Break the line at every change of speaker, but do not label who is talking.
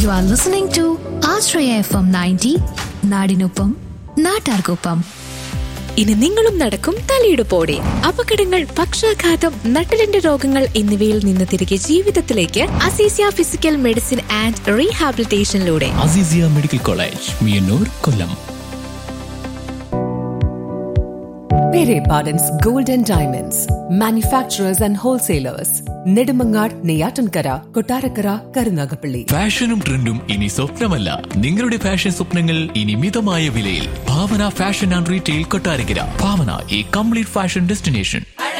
U are listening to Ashraya F M ninety നാടിനൊപ്പം നാട്ടാർക്കൊപ്പം
ഇനി നിങ്ങളും നടക്കും തലയിടുപ്പോടെ അപകടങ്ങൾ പക്ഷാഘാതം നട്ടലിന്റെ രോഗങ്ങൾ എന്നിവയിൽ നിന്ന് തിരികെ ജീവിതത്തിലേക്ക് അസീസിയ ഫിസിക്കൽ മെഡിസിൻ ആൻഡ് റീഹാബിലിറ്റേഷനിലൂടെ
Azeezia medical college Meeyannoor Kollam
Pere Pardon's Gold and Diamonds, manufacturers and wholesalers, Nedumangad, Neyatankara, Kotarakara, Karunagapalli.
ഫാഷനും ട്രെൻഡും ഇനി സ്വപ്നമല്ല നിങ്ങളുടെ ഫാഷൻ സ്വപ്നങ്ങൾ ഇനി മിതമായ വിലയിൽ Bhavana fashion and retail Kottarakkara Bhavana ഈ കംപ്ലീറ്റ് ഫാഷൻ ഡെസ്റ്റിനേഷൻ